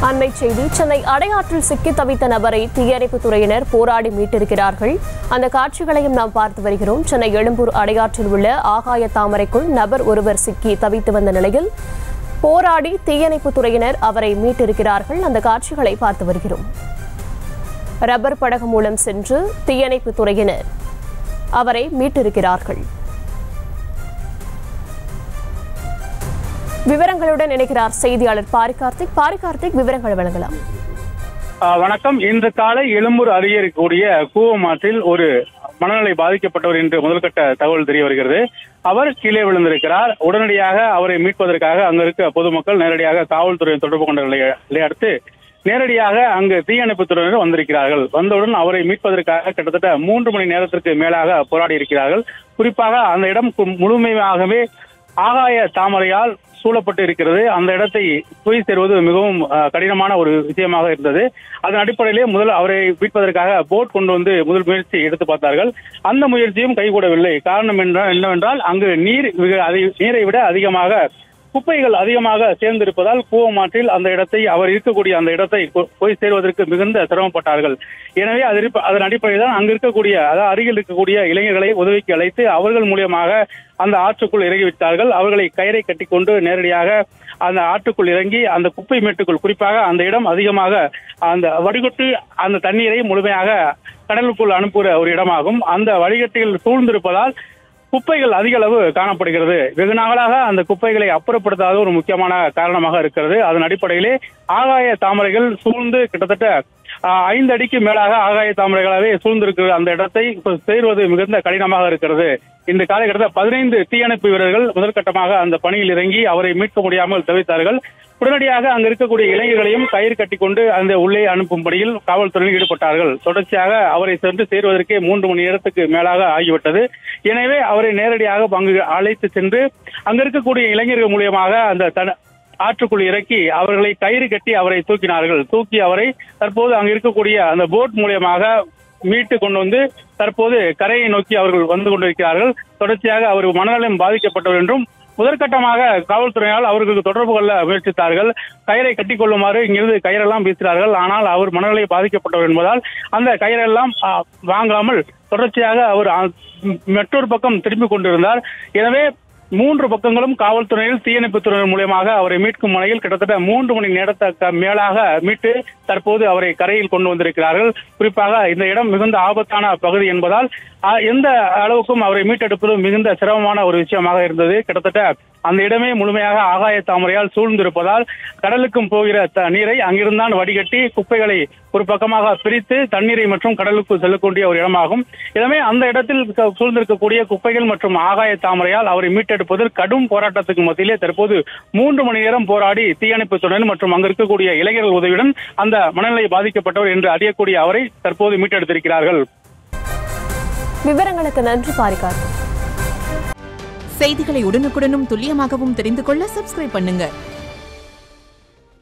அண்மை செய்தி சென்னை அடையாற்றில் சிக்கி தவித்த நபரை தீயணைப்புத் துறையினர் போராடி மீட்டிருக்கிறார்கள் அந்த காட்சிகளையும் நாம் பார்த்து வருகிறோம் சென்னை எழும்பூர் அடையாற்றில் உள்ள ஆகாய தாமரைக்குள் நபர் ஒருவர் சிக்கி தவித்து வந்த நிலையில் போராடி தீயணைப்புத் துறையினர் அவரை மீட்டிருக்கிறார்கள் அந்த காட்சிகளை பார்த்து வருகிறோம் ரப்பர் படகு மூலம் சென்று தீயணைப்புத் துறையினர் அவரை மீட்டிருக்கிறார்கள் விவரங்களுடன் இணைக்கிறார் செய்தியாளர் பாரி கார்த்திக் பாரி கார்த்திக் விவரங்கள் வழங்கலாம் ஆஹ் வணக்கம் இன்று காலை எழும்பூர் அருகே இருக்கக்கூடிய கூவமாற்றில் ஒரு மனநிலை பாதிக்கப்பட்டவர் என்று முதல்கட்ட தகவல் தெரிய வருகிறது அவர் கீழே விழுந்திருக்கிறார் உடனடியாக அவரை மீட்பதற்காக அங்க இருக்க பொதுமக்கள் நேரடியாக காவல்துறையை தொடர்பு கொண்ட நிலையை அடுத்து நேரடியாக அங்கு தீயணைப்புத் துறையினர் வந்திருக்கிறார்கள் வந்தவுடன் அவரை மீட்பதற்காக கிட்டத்தட்ட மூன்று மணி நேரத்திற்கு மேலாக போராடி இருக்கிறார்கள் குறிப்பாக அந்த இடம் கு- முழுமையாகவே ஆகாய தாமரையால் சூழப்பட்டு இருக்கிறது அந்த இடத்தை போய் சேர்வது மிகவும் அஹ், கடினமான ஒரு விஷயமாக இருந்தது அதன் அடிப்படையிலே முதல் அவரை மீட்பதற்காக போட் கொண்டு வந்து முதல் முயற்சி எடுத்து பார்த்தார்கள் அந்த முயற்சியும் கைகூடவில்லை காரணம் என்ன என்னவென்றால் அங்கு நீர் மிக அதி- நீரை விட அதிகமாக குப்பைகள் அதிகமாக சேர்ந்திருப்பதால் கூவமாற்றில் அந்த இடத்தை அவர் இருக்கக்கூடிய அந்த இடத்தை போ- போய் சேர்வதற்கு மிகுந்த சிரமப்பட்டார்கள் எனவே அது இருப்ப- அதன் அடிப்படையில் தான் அங்கு இருக்கக்கூடிய அதாவது அருகில் இருக்கக்கூடிய இளைஞர்களை உதவிக்கு அழைத்து அவர்கள் மூலியமாக அந்த ஆற்றுக்குள் இறங்கிவிட்டார்கள் அவர்களை கயிறை கட்டிக்கொண்டு நேரடியாக அந்த ஆற்றுக்குள் இறங்கி அந்த குப்பை மேட்டுக்குள் குறிப்பாக அந்த இடம் அதிகமாக அந்த வடிகட்டு அந்த தண்ணீரை முழுமையாக கடலுக்குள் அனுப்புகிற ஒரு இடமாகும் அந்த வடிகட்டியில் சூழ்ந்திருப்பதால் குப்பைகள் அதிக அளவு காணப்படுகிறது வெகு நாளாக அந்த குப்பைகளை அப்புறப்படுத்தாத ஒரு முக்கியமான காரணமாக இருக்கிறது அதன் அடிப்படையிலே ஆகாய தாமரைகள் சூழ்ந்து கிட்டத்தட்ட ஆஹ், ஐந்து அடிக்கு மேலாக ஆகாய தாமரைகளாகவே சூழ்ந்திருக்கிற அந்த இடத்தை இப்ப சேர்வது மிகுந்த கடினமாக இருக்கிறது இந்த காலகட்டத்தில் பதினைந்து தீயணைப்பு வீரர்கள் முதற்கட்டமாக அந்த பணியில் இறங்கி அவரை மீட்க முடியாமல் தவித்தார்கள் உடனடியாக அங்க இருக்கக்கூடிய இளைஞர்களையும் கயிறு கட்டிக்கொண்டு அந்த உள்ளே அனுப்பும் பணியில் காவல்துறையில் ஈடுபட்டார்கள் தொடர்ச்சியாக அவரை சென்று சேருவதற்கே மூன்று மணி நேரத்துக்கு மேலாக ஆகிவிட்டது எனவே அவரை நேரடியாக அங்கு அழைத்து சென்று அங்க இருக்கக்கூடிய இளைஞர்கள் மூலியமாக அந்த தன- ஆற்றுக்குள் இறக்கி அவர்களை கயிறு கட்டி அவரை தூக்கினார்கள் தூக்கி அவரை தற்போது அங்கு இருக்கக்கூடிய அந்த போட் மூலியமாக மீட்டு கொண்டு வந்து தற்போது கரையை நோக்கி அவர்கள் வந்து கொண்டிருக்கிறார்கள் தொடர்ச்சியாக அவர் மனநலம் பாதிக்கப்பட்டவர் என்றும் முதற்கட்டமாக காவல்துறையால் அவர்களுக்கு தொடர்பு கொள்ள முயற்சித்தார்கள் கயிறை கட்டிக் கொள்ளுமாறு இங்கிருந்து கயிறெல்லாம் வீசினார்கள் ஆனால் அவர் மனநிலை பாதிக்கப்பட்டவர் என்பதால் அந்த கயிறெல்லாம் ஆ, வாங்காமல் தொடர்ச்சியாக அவர் ஆ, ம், மற்றொரு பக்கம் திரும்பிக் கொண்டிருந்தார் எனவே மூன்று பக்கங்களும் காவல்துறையில் தீயணைப்புத் துறையினர் மூலியமாக அவரை மீட்கும் முனையில் கிட்டத்தட்ட மூன்று மணி நேரத்துக்கு மேலாக மீட்டு தற்போது அவரை கரையில் கொண்டு வந்திருக்கிறார்கள் குறிப்பாக இந்த இடம் மிகுந்த ஆபத்தான பகுதி என்பதால் ஆ, எந்த அளவுக்கும் அவரை மீட்டெடுப்பது மிகுந்த சிரமமான ஒரு விஷயமாக இருந்தது கிட்டத்தட்ட அந்த இடமே முழுமையாக ஆகாய தாமரையால் சூழ்ந்திருப்பதால் கடலுக்கும் போகிற த- நீரை அங்கிருந்தான் வடிகட்டி குப்பைகளை ஒரு பக்கமாக பிரித்து தண்ணீரை மற்றும் கடலுக்கு செல்லக்கூடிய ஒரு இடமாகும் எனவே அந்த இடத்தில் க- சூழ்ந்திருக்கக்கூடிய குப்பைகள் மற்றும் ஆகாய தாமரையால் அவரை மீட்டெடுப்பதில் கடும் போராட்டத்துக்கு மத்தியிலே தற்போது மூன்று மணி நேரம் போராடி தீயணைப்பு துறையினர் மற்றும் அங்கு இருக்கக்கூடிய இளைஞர்கள் உதவியுடன் அந்த மனநிலை பாதிக்கப்பட்டவர் என்று அறியக்கூடிய அவரை தற்போது மீட்டெடுத்திருக்கிறார்கள் விவரங்களுக்கு நன்றி பாரி கார்த்திக் செய்திகளை உடனுக்குடனும் துல்லியமாகவும் தெரிந்து கொள்ள சப்ஸ்கிரைப் பண்ணுங்க